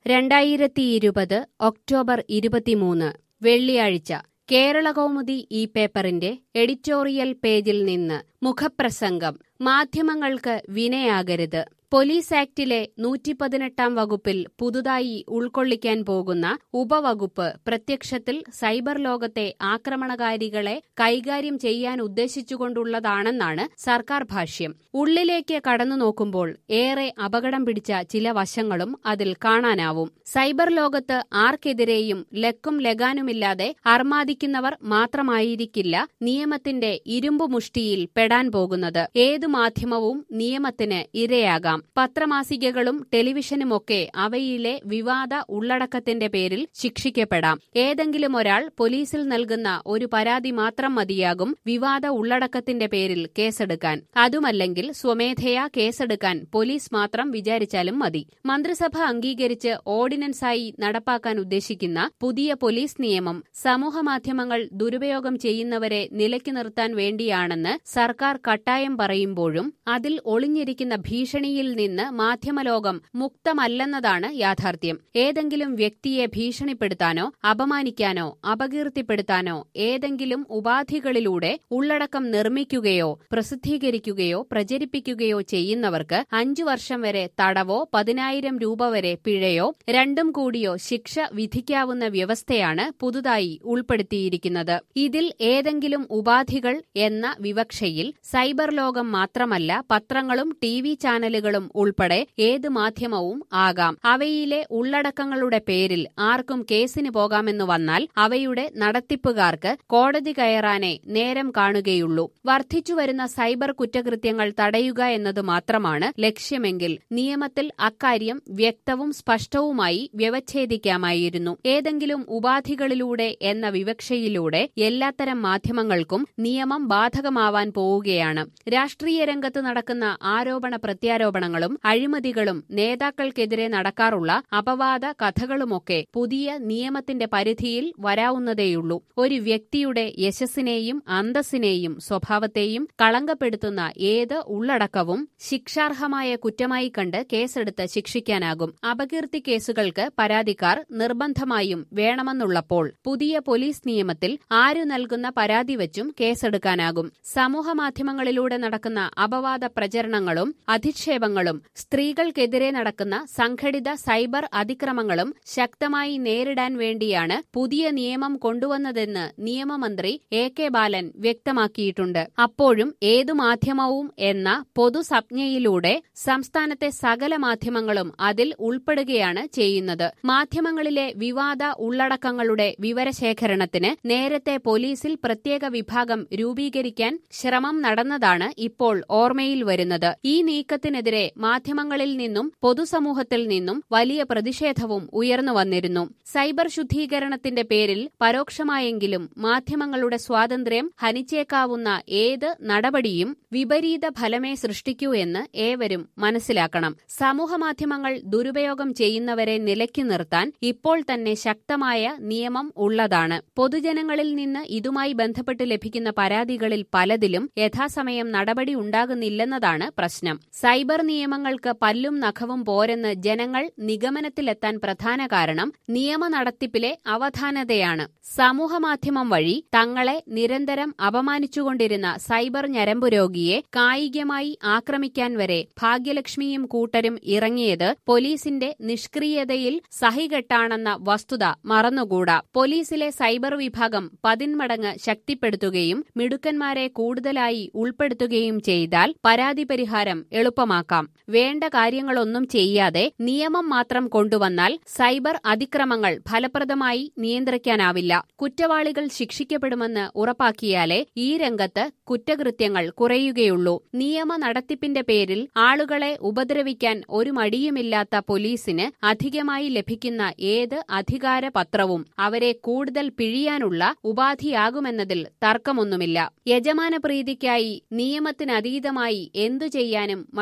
രണ്ടായിരത്തിയിരുപത് ഒക്ടോബർ ഇരുപത്തിമൂന്ന് വെള്ളിയാഴ്ച കേരളകൗമുദി ഈ പേപ്പറിന്റെ എഡിറ്റോറിയൽ പേജിൽ നിന്ന് മുഖപ്രസംഗം മാധ്യമങ്ങൾക്ക് വിനയാകരുത് പോലീസ് ആക്ടിലെ നൂറ്റി പതിനെട്ടാം വകുപ്പിൽ പുതുതായി ഉൾക്കൊള്ളിക്കാൻ പോകുന്ന ഉപവകുപ്പ് പ്രത്യക്ഷത്തിൽ സൈബർ ലോകത്തെ ആക്രമണകാരികളെ കൈകാര്യം ചെയ്യാൻ ഉദ്ദേശിച്ചുകൊണ്ടുള്ളതാണെന്നാണ് സർക്കാർ ഭാഷ്യം ഉള്ളിലേക്ക് കടന്നു നോക്കുമ്പോൾ ഏറെ അപകടം പിടിച്ച ചില വശങ്ങളും അതിൽ കാണാനാവും സൈബർ ലോകത്ത് ആർക്കെതിരെയും ലക്കും ലഗാനുമില്ലാതെ അർമാദിക്കുന്നവർ മാത്രമായിരിക്കില്ല നിയമത്തിന്റെ ഇരുമ്പു മുഷ്ടിയിൽ പെടാൻ പോകുന്നത് ഏതു മാധ്യമവും നിയമത്തിന് ഇരയാകാം പത്രമാസികകളും ടെലിവിഷനുമൊക്കെ അവയിലെ വിവാദ ഉള്ളടക്കത്തിന്റെ പേരിൽ ശിക്ഷിക്കപ്പെടാം ഏതെങ്കിലും ഒരാൾ പോലീസിൽ നൽകുന്ന ഒരു പരാതി മാത്രം മതിയാകും വിവാദ ഉള്ളടക്കത്തിന്റെ പേരിൽ കേസെടുക്കാൻ അതുമല്ലെങ്കിൽ സ്വമേധയാ കേസെടുക്കാൻ പോലീസ് മാത്രം വിചാരിച്ചാലും മതി മന്ത്രിസഭ അംഗീകരിച്ച് ഓർഡിനൻസായി നടപ്പാക്കാൻ ഉദ്ദേശിക്കുന്ന പുതിയ പോലീസ് നിയമം സമൂഹമാധ്യമങ്ങൾ ദുരുപയോഗം ചെയ്യുന്നവരെ നിലയ്ക്ക് നിർത്താൻ വേണ്ടിയാണെന്ന് സർക്കാർ കട്ടായം പറയുമ്പോഴും അതിൽ ഒളിഞ്ഞിരിക്കുന്ന ഭീഷണിയിൽ നിന്ന് മാധ്യമലോകം മുക്തമല്ലെന്നതാണ് യാഥാർത്ഥ്യം ഏതെങ്കിലും വ്യക്തിയെ ഭീഷണിപ്പെടുത്താനോ അപമാനിക്കാനോ അപകീർത്തിപ്പെടുത്താനോ ഏതെങ്കിലും ഉപാധികളിലൂടെ ഉള്ളടക്കം നിർമ്മിക്കുകയോ പ്രസിദ്ധീകരിക്കുകയോ പ്രചരിപ്പിക്കുകയോ ചെയ്യുന്നവർക്ക് അഞ്ചു വർഷം വരെ തടവോ പതിനായിരം രൂപ വരെ പിഴയോ രണ്ടും കൂടിയോ ശിക്ഷ വിധിക്കാവുന്ന വ്യവസ്ഥയാണ് പുതുതായി ഉൾപ്പെടുത്തിയിരിക്കുന്നത് ഇതിൽ ഏതെങ്കിലും ഉപാധികൾ എന്ന വിവക്ഷയിൽ സൈബർ ലോകം മാത്രമല്ല പത്രങ്ങളും ടി വി ചാനലുകളും ഉൾപ്പെടെ ഏത് മാധ്യമവും ആകാം അവയിലെ ഉള്ളടക്കങ്ങളുടെ പേരിൽ ആർക്കും കേസിന് പോകാമെന്ന് വന്നാൽ അവയുടെ നടത്തിപ്പുകാർക്ക് കോടതി കയറാനേ നേരം കാണുകയുള്ളൂ വർദ്ധിച്ചുവരുന്ന സൈബർ കുറ്റകൃത്യങ്ങൾ തടയുക എന്നത് മാത്രമാണ് ലക്ഷ്യമെങ്കിൽ നിയമത്തിൽ അക്കാര്യം വ്യക്തവും സ്പഷ്ടവുമായി വ്യവച്ഛേദിക്കാമായിരുന്നു ഏതെങ്കിലും ഉപാധികളിലൂടെ എന്ന വിവക്ഷയിലൂടെ എല്ലാത്തരം മാധ്യമങ്ങൾക്കും നിയമം ബാധകമാവാൻ പോവുകയാണ് രാഷ്ട്രീയ രംഗത്ത് നടക്കുന്ന ആരോപണ പ്രത്യാരോപണങ്ങളും അഴിമതികളും നേതാക്കൾക്കെതിരെ നടക്കാറുള്ള അപവാദ കഥകളുമൊക്കെ പുതിയ നിയമത്തിന്റെ പരിധിയിൽ വരാവുന്നതേയുള്ളൂ ഒരു വ്യക്തിയുടെ യശസ്സിനെയും അന്തസ്സിനെയും സ്വഭാവത്തെയും കളങ്കപ്പെടുത്തുന്ന ഏത് ഉള്ളടക്കവും ശിക്ഷാർഹമായ കുറ്റമായി കണ്ട് കേസെടുത്ത് ശിക്ഷിക്കാനാകും അപകീർത്തി കേസുകൾക്ക് പരാതിക്കാർ നിർബന്ധമായും വേണമെന്നുള്ളപ്പോൾ പുതിയ പോലീസ് നിയമത്തിൽ ആരു നൽകുന്ന പരാതി വച്ചും കേസെടുക്കാനാകും സമൂഹമാധ്യമങ്ങളിലൂടെ നടക്കുന്ന അപവാദ പ്രചരണങ്ങളും അധിക്ഷേപങ്ങളും സ്ത്രീകൾക്കെതിരെ നടക്കുന്ന സംഘടിത സൈബർ അതിക്രമങ്ങളും ശക്തമായി നേരിടാൻ വേണ്ടിയാണ് പുതിയ നിയമം കൊണ്ടുവന്നതെന്ന് നിയമമന്ത്രി എ കെ ബാലൻ വ്യക്തമാക്കിയിട്ടുണ്ട് അപ്പോഴും ഏതു മാധ്യമവും എന്ന പൊതുസംജ്ഞയിലൂടെ സംസ്ഥാനത്തെ സകല മാധ്യമങ്ങളും അതിൽ ഉൾപ്പെടുകയാണ് ചെയ്യുന്നത് മാധ്യമങ്ങളിലെ വിവാദ ഉള്ളടക്കങ്ങളുടെ വിവരശേഖരണത്തിന് നേരത്തെ പോലീസിൽ പ്രത്യേക വിഭാഗം രൂപീകരിക്കാൻ ശ്രമം നടന്നതാണ് ഇപ്പോൾ ഓർമ്മയിൽ വരുന്നത് ഈ നീക്കത്തിനെതിരെ മാധ്യമങ്ങളിൽ നിന്നും പൊതുസമൂഹത്തിൽ നിന്നും വലിയ പ്രതിഷേധവും ഉയർന്നു വന്നിരുന്നു സൈബർ ശുദ്ധീകരണത്തിന്റെ പേരിൽ പരോക്ഷമായെങ്കിലും മാധ്യമങ്ങളുടെ സ്വാതന്ത്ര്യം ഹനിച്ചേക്കാവുന്ന ഏത് നടപടിയും വിപരീത ഫലമേ സൃഷ്ടിക്കൂ എന്ന് ഏവരും മനസ്സിലാക്കണം സമൂഹമാധ്യമങ്ങൾ ദുരുപയോഗം ചെയ്യുന്നവരെ നിലയ്ക്ക് നിർത്താൻ ഇപ്പോൾ തന്നെ ശക്തമായ നിയമം ഉള്ളതാണ് പൊതുജനങ്ങളിൽ നിന്ന് ഇതുമായി ബന്ധപ്പെട്ട് ലഭിക്കുന്ന പരാതികളിൽ പലതിലും യഥാസമയം നടപടി ഉണ്ടാകുന്നില്ലെന്നതാണ് പ്രശ്നം സൈബർ നിയമങ്ങൾക്ക് പല്ലും നഖവും പോരെന്ന് ജനങ്ങൾ നിഗമനത്തിലെത്താൻ പ്രധാന കാരണം നിയമ നടത്തിപ്പിലെ അവധാനതയാണ് സമൂഹമാധ്യമം വഴി തങ്ങളെ നിരന്തരം അപമാനിച്ചുകൊണ്ടിരുന്ന സൈബർ ഞരമ്പു രോഗിയെ കായികമായി ആക്രമിക്കാൻ വരെ ഭാഗ്യലക്ഷ്മിയും കൂട്ടരും ഇറങ്ങിയത് പോലീസിന്റെ നിഷ്ക്രിയതയിൽ സഹികെട്ടാണെന്ന വസ്തുത മറന്നുകൂടാ പോലീസിലെ സൈബർ വിഭാഗം പതിന്മടങ്ങ് ശക്തിപ്പെടുത്തുകയും മിടുക്കന്മാരെ കൂടുതലായി ഉൾപ്പെടുത്തുകയും ചെയ്താൽ പരാതി പരിഹാരം എളുപ്പമാക്കാം വേണ്ട കാര്യങ്ങളൊന്നും ചെയ്യാതെ നിയമം മാത്രം കൊണ്ടുവന്നാൽ സൈബർ അതിക്രമങ്ങൾ ഫലപ്രദമായി നിയന്ത്രിക്കാനാവില്ല കുറ്റവാളികൾ ശിക്ഷിക്കപ്പെടുമെന്ന് ഉറപ്പാക്കിയാലേ ഈ രംഗത്ത് കുറ്റകൃത്യങ്ങൾ കുറയുകയുള്ളൂ നിയമ നടത്തിപ്പിന്റെ പേരിൽ ആളുകളെ ഉപദ്രവിക്കാൻ ഒരു മടിയുമില്ലാത്ത പോലീസിന് അധികമായി ലഭിക്കുന്ന ഏത് അധികാര പത്രവും അവരെ കൂടുതൽ പിഴിയാനുള്ള ഉപാധിയാകുമെന്നതിൽ തർക്കമൊന്നുമില്ല യജമാന പ്രീതിക്കായി നിയമത്തിനതീതമായി എന്തു ചെയ്യാനും മടികാട്ടാതെ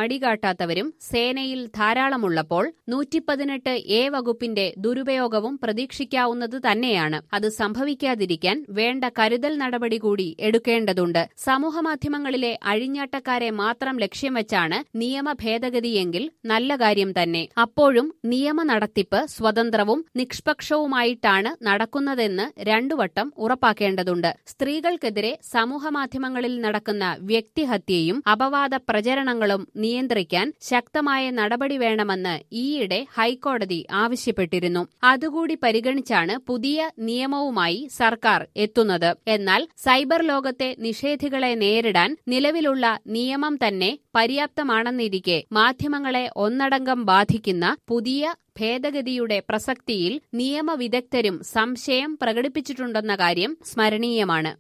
മാറ്റാത്തവരും സേനയിൽ ധാരാളമുള്ളപ്പോൾ നൂറ്റിപ്പതിനെട്ട് എ വകുപ്പിന്റെ ദുരുപയോഗവും പ്രതീക്ഷിക്കാവുന്നത് തന്നെയാണ് അത് സംഭവിക്കാതിരിക്കാൻ വേണ്ട കരുതൽ നടപടി കൂടി എടുക്കേണ്ടതുണ്ട് സമൂഹമാധ്യമങ്ങളിലെ അഴിഞ്ഞാട്ടക്കാരെ മാത്രം ലക്ഷ്യം വെച്ചാണ് നിയമ ഭേദഗതിയെങ്കിൽ നല്ല കാര്യം തന്നെ അപ്പോഴും നിയമ നടത്തിപ്പ് സ്വതന്ത്രവും നിഷ്പക്ഷവുമായിട്ടാണ് നടക്കുന്നതെന്ന് രണ്ടുവട്ടം ഉറപ്പാക്കേണ്ടതുണ്ട് സ്ത്രീകൾക്കെതിരെ സമൂഹമാധ്യമങ്ങളിൽ നടക്കുന്ന വ്യക്തിഹത്യയും അപവാദ പ്രചരണങ്ങളും നിയന്ത്രിക്കാൻ ശക്തമായ നടപടി വേണമെന്ന് ഈയിടെ ഹൈക്കോടതി ആവശ്യപ്പെട്ടിരുന്നു അതുകൂടി പരിഗണിച്ചാണ് പുതിയ നിയമവുമായി സർക്കാർ എത്തുന്നത് എന്നാൽ സൈബർ ലോകത്തെ നിഷേധികളെ നേരിടാൻ നിലവിലുള്ള നിയമം തന്നെ പര്യാപ്തമാണെന്നിരിക്കെ മാധ്യമങ്ങളെ ഒന്നടങ്കം ബാധിക്കുന്ന പുതിയ ഭേദഗതിയുടെ പ്രസക്തിയിൽ നിയമവിദഗ്ധരും സംശയം പ്രകടിപ്പിച്ചിട്ടുണ്ടെന്ന കാര്യം സ്മരണീയമാണ്